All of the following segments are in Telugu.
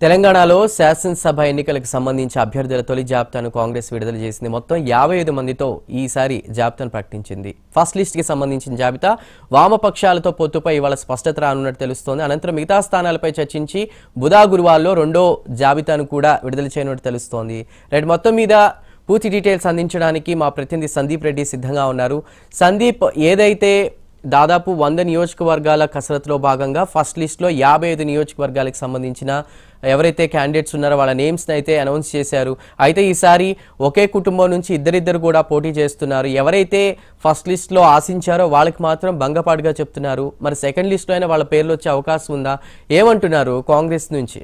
తెలంగాణలో శాసనసభ ఎన్నికలకు సంబంధించి అభ్యర్థుల తొలి జాబితాను కాంగ్రెస్ విడుదల చేసింది మొత్తం యాభై ఐదు మందితో ఈసారి జాబితాను ప్రకటించింది ఫస్ట్ లిస్ట్ కి సంబంధించిన జాబితా వామపక్షాలతో పొత్తుపై ఇవాళ స్పష్టత రానున్నట్టు తెలుస్తోంది అనంతరం మిగతా స్థానాలపై చర్చించి బుధా గురువాల్లో రెండో జాబితాను కూడా విడుదల చేయనున్నట్టు తెలుస్తోంది రైట్ మొత్తం మీద పూర్తి డీటెయిల్స్ అందించడానికి మా ప్రతినిధి సందీప్ రెడ్డి సిద్ధంగా ఉన్నారు సందీప్ ఏదైతే దాదాపు వంద నియోజకవర్గాల కసరత్తులో భాగంగా ఫస్ట్ లిస్ట్లో యాభై ఐదు నియోజకవర్గాలకు సంబంధించిన ఎవరైతే క్యాండిడేట్స్ ఉన్నారో వాళ్ళ నేమ్స్ని అయితే అనౌన్స్ చేశారు అయితే ఈసారి ఒకే కుటుంబం నుంచి ఇద్దరిద్దరు కూడా పోటీ చేస్తున్నారు ఎవరైతే ఫస్ట్ లిస్ట్లో ఆశించారో వాళ్ళకి మాత్రం భంగపాటుగా చెప్తున్నారు మరి సెకండ్ లిస్ట్లో అయినా వాళ్ళ పేర్లు వచ్చే అవకాశం ఉందా ఏమంటున్నారు కాంగ్రెస్ నుంచి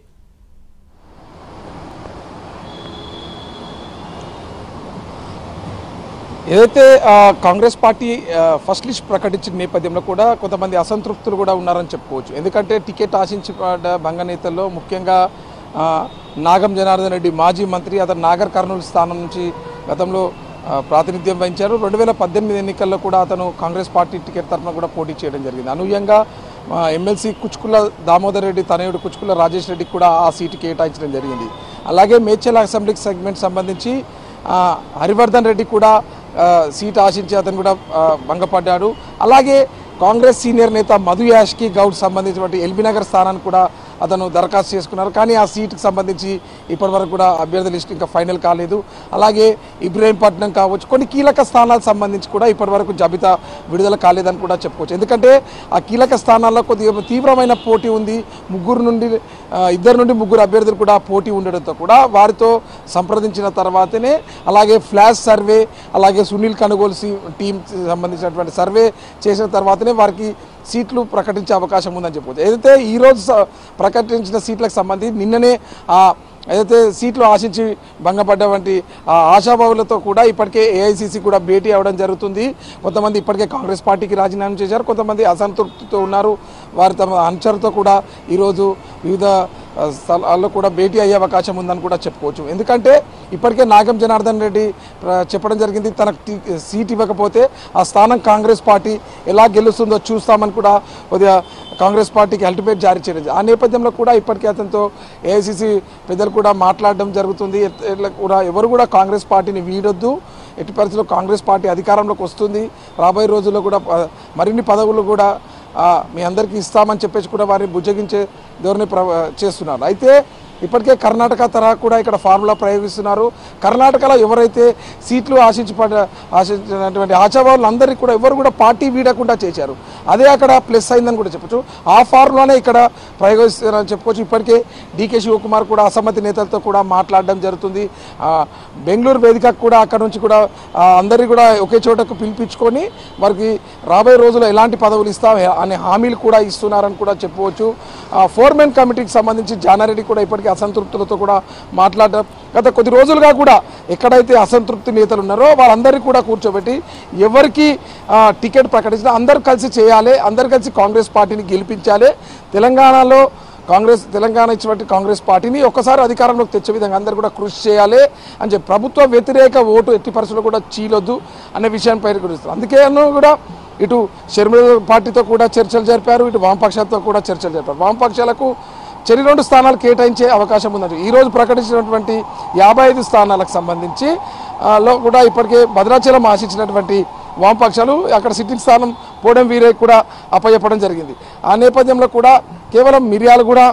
ఏదైతే ఆ, కాంగ్రెస్ పార్టీ ఆ, ఫస్ట్ లిస్ట్ ప్రకటించిన నేపథ్యంలో కూడా కొంతమంది అసంతృప్తులు కూడా ఉన్నారని చెప్పుకోవచ్చు ఎందుకంటే టికెట్ ఆశించి పడ్డ బంగ నేతల్లో ముఖ్యంగా ఆ, నాగం జనార్దన్ రెడ్డి మాజీ మంత్రి అతను నాగర్ కర్నూలు స్థానం నుంచి గతంలో ఆ, ప్రాతినిధ్యం వహించారు రెండు వేల పద్దెనిమిది ఎన్నికల్లో కూడా అతను కాంగ్రెస్ పార్టీ టికెట్ తరఫున కూడా పోటీ చేయడం జరిగింది అనూహ్యంగా ఆ, ఎమ్మెల్సీ కుచ్కుల దామోదర్ రెడ్డి తనయుడు కుచ్కుల రాజేష్ రెడ్డికి కూడా ఆ సీటు కేటాయించడం జరిగింది అలాగే మేడ్చల్ అసెంబ్లీ సెగ్మెంట్ సంబంధించి ఆ, హరివర్ధన్ రెడ్డి కూడా ఆ, సీట్ ఆశించి అతను కూడా ఆ, భంగపడ్డాడు అలాగే కాంగ్రెస్ సీనియర్ నేత మధు యాష్కి గౌడ్ సంబంధించినటువంటి ఎల్బీనగర్ స్థానాన్ని కూడా అతను దరఖాస్తు చేసుకున్నారు కానీ ఆ సీటుకు సంబంధించి ఇప్పటివరకు కూడా అభ్యర్థి లిస్ట్ ఇంకా ఫైనల్ కాలేదు అలాగే ఇబ్రహీంపట్నం కావచ్చు కొన్ని కీలక స్థానాలకు సంబంధించి కూడా ఇప్పటివరకు జాబితా విడుదల కాలేదని కూడా చెప్పుకోవచ్చు ఎందుకంటే ఆ కీలక స్థానాల్లో కొద్దిగా తీవ్రమైన పోటీ ఉంది ముగ్గురు నుండి ఆ, ఇద్దరు నుండి ముగ్గురు అభ్యర్థులు కూడా పోటీ ఉండడంతో కూడా వారితో సంప్రదించిన తర్వాతనే అలాగే ఫ్లాష్ సర్వే అలాగే సునీల్ కనుగోలు సి- టీం సంబంధించినటువంటి సర్వే చేసిన తర్వాతనే వారికి సీట్లు ప్రకటించే అవకాశం ఉందని చెప్పవచ్చు ఏదైతే ఈరోజు స- ప్రకటించిన సీట్లకు సంబంధించి నిన్ననే ఆ ఏదైతే సీట్లు ఆశించి భంగపడ్డటువంటి ఆ ఆశాభావులతో కూడా ఇప్పటికే ఏఐసీసీ కూడా భేటీ అవ్వడం జరుగుతుంది కొంతమంది ఇప్పటికే కాంగ్రెస్ పార్టీకి రాజీనామా చేశారు కొంతమంది అసంతృప్తితో ఉన్నారు వారి తమ అనుచరులతో కూడా ఈరోజు వివిధ ఆ, స్థలాల్లో కూడా భేటీ అయ్యే అవకాశం ఉందని కూడా చెప్పుకోవచ్చు ఎందుకంటే ఇప్పటికే నాగం జనార్దన్ రెడ్డి ప్ర- చెప్పడం జరిగింది తనకు టీ- సీట్ ఇవ్వకపోతే ఆ స్థానం కాంగ్రెస్ పార్టీ ఎలా గెలుస్తుందో చూస్తామని కూడా కొద్దిగా కాంగ్రెస్ పార్టీకి అల్టిమేట్ జారీ చేయడం జరిగింది. ఆ నేపథ్యంలో కూడా ఇప్పటికే అతనితో ఏఐసిసి పెద్దలు కూడా మాట్లాడడం జరుగుతుంది ఎట్- ఎట్లా కూడా ఎవరు కూడా కాంగ్రెస్ పార్టీని వీడొద్దు ఎట్టి పరిస్థితుల్లో కాంగ్రెస్ పార్టీ అధికారంలోకి వస్తుంది రాబోయే రోజుల్లో కూడా ప- మరిన్ని పదవులు కూడా ఆ, మీ అందరికీ ఇస్తామని చెప్పేసి కూడా వారిని బుజ్జగించే ధోరణి ప్ర చేస్తున్నారు అయితే ఇప్పటికే కర్ణాటక తరహా కూడా ఇక్కడ ఫార్ములా ప్రయోగిస్తున్నారు కర్ణాటకలో ఎవరైతే సీట్లు ఆశించి పడ ఆశించినటువంటి ఆశావాళ్ళు అందరికీ కూడా ఎవరు కూడా పార్టీ వీడకుండా చేశారు అదే అక్కడ ప్లస్ అయిందని కూడా చెప్పొచ్చు ఆ ఫార్ములానే ఇక్కడ ప్రయోగిస్తున్నారని చెప్పుకోవచ్చు ఇప్పటికే డీకే శివకుమార్ కూడా అసమ్మతి నేతలతో కూడా మాట్లాడడం జరుగుతుంది ఆ, బెంగళూరు వేదికకు కూడా అక్కడ నుంచి కూడా ఆ, అందరినీ కూడా ఒకే చోటకు పిలిపించుకొని వారికి రాబోయే రోజుల్లో ఎలాంటి పదవులు ఇస్తాం అనే హామీలు కూడా ఇస్తున్నారని కూడా చెప్పవచ్చు ఫోర్మెన్ కమిటీకి సంబంధించి జానారెడ్డి కూడా ఇప్పటికే అసంతృప్తులతో కూడా మాట్లాడడం గత కొద్ది రోజులుగా కూడా ఎక్కడైతే అసంతృప్తి నేతలు ఉన్నారో వాళ్ళందరినీ కూడా కూర్చోబెట్టి ఎవరికి ఆ, టికెట్ ప్రకటించినా అందరూ కలిసి చేయాలి అందరు కలిసి కాంగ్రెస్ పార్టీని గెలిపించాలి తెలంగాణలో కాంగ్రెస్ తెలంగాణ ఇచ్చినటువంటి కాంగ్రెస్ పార్టీని ఒక్కసారి అధికారంలోకి తెచ్చే విధంగా అందరూ కూడా కృషి చేయాలి అని చెప్పి ప్రభుత్వ వ్యతిరేక ఓటు ఎట్టి పరిస్థితుల్లో కూడా చీలొద్దు అనే విషయాన్ని గురిస్తారు అందుకే కూడా ఇటు షర్మిల పార్టీతో కూడా చర్చలు జరిపారు ఇటు వామపక్షాలతో కూడా చర్చలు జరిపారు వామపక్షాలకు చెరి రెండు స్థానాలు కేటాయించే అవకాశం ఉందండి ఈ రోజు ప్రకటించినటువంటి యాభై ఐదు స్థానాలకు సంబంధించి ఆ, లో కూడా ఇప్పటికే భద్రాచలం ఆశించినటువంటి వామపక్షాలు అక్కడ సిట్టింగ్ స్థానం పోవడం వీరే కూడా అప్పచెప్పడం జరిగింది ఆ నేపథ్యంలో కూడా కేవలం మిర్యాలు కూడా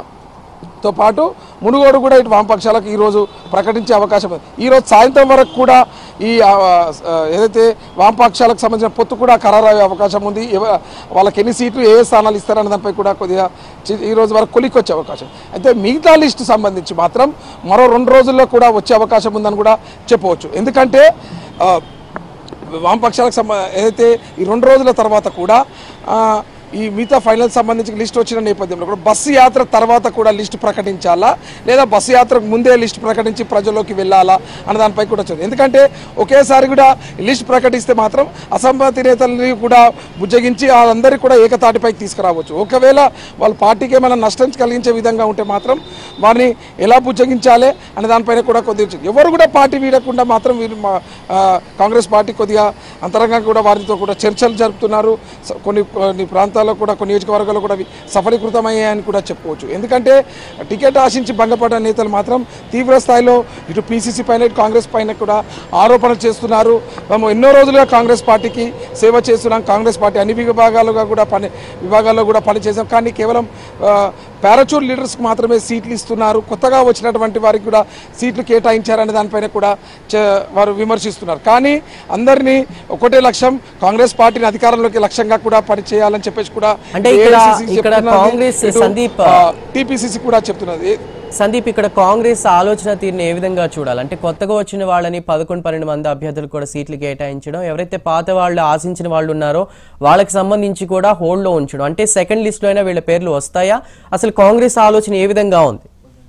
తో పాటు మునుగోడు కూడా ఇటు వామపక్షాలకు ఈరోజు ప్రకటించే అవకాశం ఉంది ఈరోజు సాయంత్రం వరకు కూడా ఈ ఆ, ఆ, ఏదైతే వామపక్షాలకు సంబంధించిన పొత్తు కూడా ఖరారయ్యే అవకాశం ఉంది ఎవ- వాళ్ళకి ఎన్ని సీట్లు ఏ ఏ స్థానాలు ఇస్తారనే దానిపై కూడా కొద్దిగా చి- ఈ రోజు వరకు కొలిక్కి వచ్చే అవకాశం అయితే మిగతా లిస్టు సంబంధించి మాత్రం మరో రెండు రోజుల్లో కూడా వచ్చే అవకాశం ఉందని కూడా చెప్పవచ్చు ఎందుకంటే ఆ, వామపక్షాలకు సంబ ఏదైతే ఈ రెండు రోజుల తర్వాత కూడా ఆ, ఈ మిగతా ఫైనల్ సంబంధించి లిస్ట్ వచ్చిన నేపథ్యంలో కూడా బస్సు యాత్ర తర్వాత కూడా లిస్ట్ ప్రకటించాలా లేదా బస్సు యాత్రకు ముందే లిస్ట్ ప్రకటించి ప్రజల్లోకి వెళ్ళాలా అన్న దానిపై కూడా వచ్చింది ఎందుకంటే ఒకేసారి కూడా లిస్ట్ ప్రకటిస్తే మాత్రం అసమ్మతి నేతల్ని కూడా బుజ్జగించి వాళ్ళందరికీ కూడా ఏకతాటిపైకి తీసుకురావచ్చు ఒకవేళ వాళ్ళ పార్టీకి ఏమైనా నష్టం కలిగించే విధంగా ఉంటే మాత్రం వారిని ఎలా బుజ్జగించాలి అనే దానిపైన కూడా కొద్దిగా ఎవరు కూడా పార్టీ వీడకుండా మాత్రం వీరు మా ఆ, కాంగ్రెస్ పార్టీ కొద్దిగా అంతరంగా కూడా వారితో కూడా చర్చలు జరుపుతున్నారు స- కొన్ని కొన్ని ప్రాంతాల్లో ప్రాంతాల్లో కూడా కొన్ని నియోజకవర్గాల్లో కూడా అవి సఫలీకృతమయ్యాయని కూడా చెప్పుకోవచ్చు ఎందుకంటే టికెట్ ఆశించి భంగపడ్డ నేతలు మాత్రం తీవ్ర స్థాయిలో ఇటు పీసీసీ పైన ఇటు కాంగ్రెస్ పైన కూడా ఆరోపణలు చేస్తున్నారు మేము ఎన్నో రోజులుగా కాంగ్రెస్ పార్టీకి సేవ చేస్తున్నాం కాంగ్రెస్ పార్టీ అన్ని విభాగాలుగా కూడా పని విభాగాల్లో కూడా పనిచేసాం కానీ కేవలం పారాచూర్ లీడర్స్కి మాత్రమే సీట్లు ఇస్తున్నారు కొత్తగా వచ్చినటువంటి వారికి కూడా సీట్లు కేటాయించారనే దానిపైన కూడా చ- వారు విమర్శిస్తున్నారు కానీ అందరినీ ఒకటే లక్ష్యం కాంగ్రెస్ పార్టీని అధికారంలోకి లక్ష్యంగా కూడా పనిచేయాలని చెప్పేసి కూడా అంటే ఇక్కడ- AICC ఇక్కడ చెప్తున్నది. కాంగ్రెస్ ఇటు, సందీప్ ఆ, టీపీసీసీ కూడా చెప్తున్నది సందీప్ ఇక్కడ కాంగ్రెస్ ఆలోచన తీరుని ఏ విధంగా చూడాలి అంటే కొత్తగా వచ్చిన వాళ్ళని పదకొండు పన్నెండు మంది అభ్యర్థులు కూడా సీట్లు కేటాయించడం ఎవరైతే పాత వాళ్ళు ఆశించిన వాళ్ళు ఉన్నారో వాళ్ళకి సంబంధించి కూడా హోల్డ్లో ఉంచడం అంటే సెకండ్ లిస్ట్లో అయినా వీళ్ళ పేర్లు వస్తాయా అసలు కాంగ్రెస్ ఆలోచన ఏ విధంగా ఉంది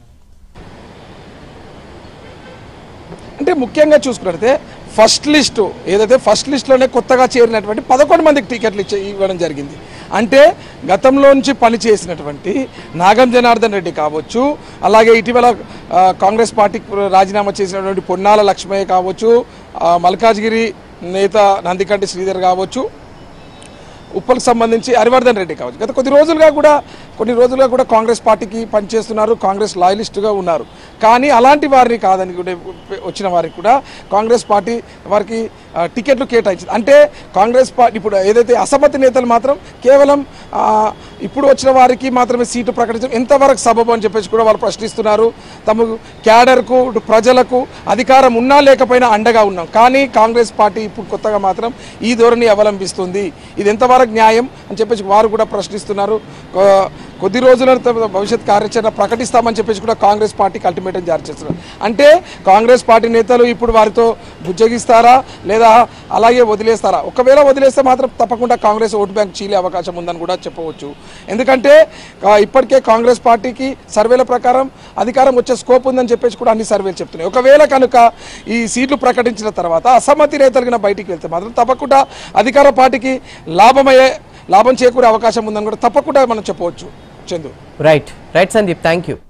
అంటే ముఖ్యంగా చూసుకున్నట్లయితే ఫస్ట్ లిస్టు ఏదైతే ఫస్ట్ లిస్ట్లోనే కొత్తగా చేరినటువంటి పదకొండు మందికి టికెట్లు ఇచ్చే ఇవ్వడం జరిగింది అంటే గతంలో నుంచి పనిచేసినటువంటి నాగం జనార్దన్ రెడ్డి కావచ్చు అలాగే ఇటీవల ఆ, కాంగ్రెస్ పార్టీకి రాజీనామా చేసినటువంటి పొన్నాల లక్ష్మయ్య కావచ్చు ఆ, మల్కాజ్గిరి నేత నందికంటి శ్రీధర్ కావచ్చు ఉప్పలకు సంబంధించి హరివర్ధన్ రెడ్డి కావచ్చు గత కొద్ది రోజులుగా కూడా కొన్ని రోజులుగా కూడా కాంగ్రెస్ పార్టీకి పనిచేస్తున్నారు కాంగ్రెస్ లాయలిస్టుగా ఉన్నారు కానీ అలాంటి వారిని కాదని కూడా వచ్చిన వారికి కూడా కాంగ్రెస్ పార్టీ వారికి ఆ, టికెట్లు కేటాయించింది అంటే కాంగ్రెస్ పార్టీ ఇప్పుడు ఏదైతే అసమ్మతి నేతలు మాత్రం కేవలం ఆ, ఇప్పుడు వచ్చిన వారికి మాత్రమే సీటు ప్రకటించడం ఎంతవరకు సబబు అని చెప్పేసి కూడా వాళ్ళు ప్రశ్నిస్తున్నారు తమ క్యాడర్కు ఇటు ప్రజలకు అధికారం ఉన్నా లేకపోయినా అండగా ఉన్నాం కానీ కాంగ్రెస్ పార్టీ ఇప్పుడు కొత్తగా మాత్రం ఈ ధోరణి అవలంబిస్తుంది ఇది ఎంతవరకు న్యాయం అని చెప్పేసి వారు కూడా ప్రశ్నిస్తున్నారు కొ- కొద్ది రోజుల తర్వాత భవిష్యత్ కార్యాచరణ ప్రకటిస్తామని చెప్పేసి కూడా కాంగ్రెస్ పార్టీకి అల్టిమేటం జారీ చేస్తున్నారు అంటే కాంగ్రెస్ పార్టీ నేతలు ఇప్పుడు వారితో బుజ్జగిస్తారా లేదా అలాగే వదిలేస్తారా ఒకవేళ వదిలేస్తే మాత్రం తప్పకుండా కాంగ్రెస్ ఓటు బ్యాంక్ చీలే అవకాశం ఉందని కూడా చెప్పవచ్చు ఎందుకంటే ఆ, ఇప్పటికే కాంగ్రెస్ పార్టీకి సర్వేల ప్రకారం అధికారం వచ్చే స్కోప్ ఉందని చెప్పేసి కూడా అన్ని సర్వేలు చెప్తున్నాయి ఒకవేళ కనుక ఈ సీట్లు ప్రకటించిన తర్వాత అసమ్మతి నేతలు కనుక బయటికి వెళ్తే మాత్రం తప్పకుండా అధికార పార్టీకి లాభమయ్యే లాభం చేకూరే అవకాశం ఉందని కూడా తప్పకుండా మనం చెప్పవచ్చు Chandu right right Sandeep thank you